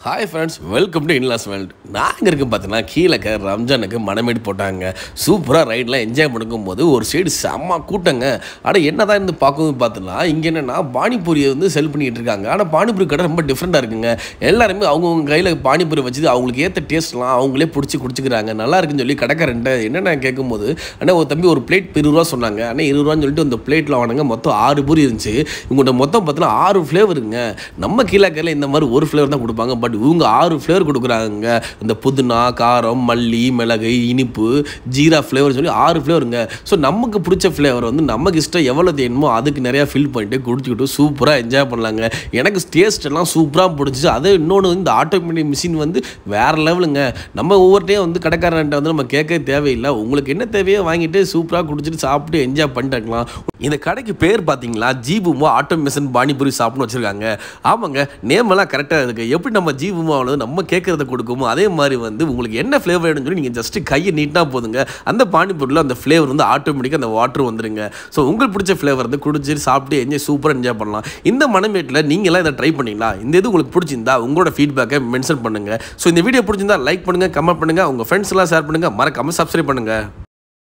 hi friends welcome to in laws world நாங்கள் இருக்க பார்த்தீங்கன்னா கீழக்க ரம்ஜானுக்கு மனமேடு போட்டாங்க சூப்பராக ரைட்லாம் என்ஜாய் பண்ணுக்கும் போது ஒரு சைடு செம்ம கூட்டங்க ஆனால் என்ன தான் இருந்து பார்க்கவும் பார்த்தோன்னா இங்கே என்னென்னா பானிபூரியை வந்து செல் பண்ணிட்டு இருக்காங்க ஆனால் பானிபூரி கடை ரொம்ப டிஃப்ரெண்ட்டாக இருக்குங்க எல்லாருமே அவங்கவுங்க கையில் பானிபூரி வச்சு அவங்களுக்கு ஏற்ற டேஸ்ட்லாம் அவங்களே பிடிச்சி குடிச்சிக்கிறாங்க நல்லா இருக்குன்னு சொல்லி கடைக்காரன்ட்ட என்னென்ன கேட்கும்போது அண்ணா ஒரு தம்பி ஒரு பிளேட் இருபது ரூபா சொன்னாங்க ஆனால் இருபது ரூபான்னு சொல்லிட்டு அந்த பிளேட்டில் வாங்கினாங்க மொத்தம் ஆறு பூரி இருந்துச்சு இவங்கள்ட்ட மொத்தம் பார்த்தீங்கன்னா ஆறு ஃப்ளேவருங்க நம்ம கீழக்கரையில் இந்த மாதிரி ஒரு ஃப்ளேவர் தான் கொடுப்பாங்க பட் இவங்க ஆறு ஃப்ளேவர் கொடுக்குறாங்க இந்த புதினா காரம் மல்லி மிளகு இனிப்பு ஜீரா ஃப்ளேவர் சொல்லி ஆறு ஃப்ளேவருங்க ஸோ நமக்கு பிடிச்ச ஃப்ளேவர் வந்து நமக்கு இஷ்டம் எவ்வளோ தேணுமோ அதுக்கு நிறையா ஃபில் பண்ணிட்டு குடிச்சுக்கிட்டு சூப்பராக என்ஜாய் பண்ணலாங்க எனக்கு டேஸ்ட் எல்லாம் சூப்பராக பிடிச்சிச்சு அது இன்னொன்று இந்த ஆட்டோமேட்டிக் மிஷின் வந்து வேறு லெவலுங்க நம்ம ஒவ்வொருத்தையும் வந்து கடைக்காரன்ட்ட வந்து நம்ம கேட்க தேவையில்லை உங்களுக்கு என்ன தேவையோ வாங்கிட்டு சூப்பராக குடிச்சிட்டு சாப்பிட்டு என்ஜாய் பண்ணிட்டு இருக்கலாம் இந்த கடைக்கு பேர் பார்த்தீங்களா ஜீபுமோ ஆட்டோமேஷன் பானிபூரி சாப்பிட்னு வச்சுருக்காங்க ஆமாங்க நேம் எல்லாம் கரெக்டாக இருக்குது எப்படி நம்ம ஜீபுமா வந்து நம்ம கேட்குறத கொடுக்குமோ அதே மாதிரி வந்து உங்களுக்கு என்ன ஃப்ளேவர் வேணும்னு சொல்லி நீங்கள் ஜஸ்ட்டு கையை நீட்டாக போதுங்க அந்த பானிபூரியில் அந்த ஃப்ளேவர் வந்து ஆட்டோமேட்டிக்காக அந்த வாட்டர் வந்துருங்க ஸோ உங்களுக்கு பிடிச்ச ஃப்ளேவர் வந்து குடிச்சிட்டு சாப்பிட்டு என்ஜாய் சூப்பராக என்ஜாய் பண்ணலாம் இந்த மனமேட்டில் நீங்களாம் இதை ட்ரை பண்ணீங்களா இந்த இது உங்களுக்கு பிடிச்சிருந்தா உங்களோட ஃபீட்பேக்கை மென்ஷன் பண்ணுங்கள் ஸோ இந்த வீடியோ பிடிச்சிருந்தா லைக் பண்ணுங்கள் கமெண்ட் பண்ணுங்கள் உங்கள் ஃப்ரெண்ட்ஸ் எல்லாம் ஷேர் பண்ணுங்கள் மறக்காமல் சப்ஸ்கிரைப் பண்ணுங்கள்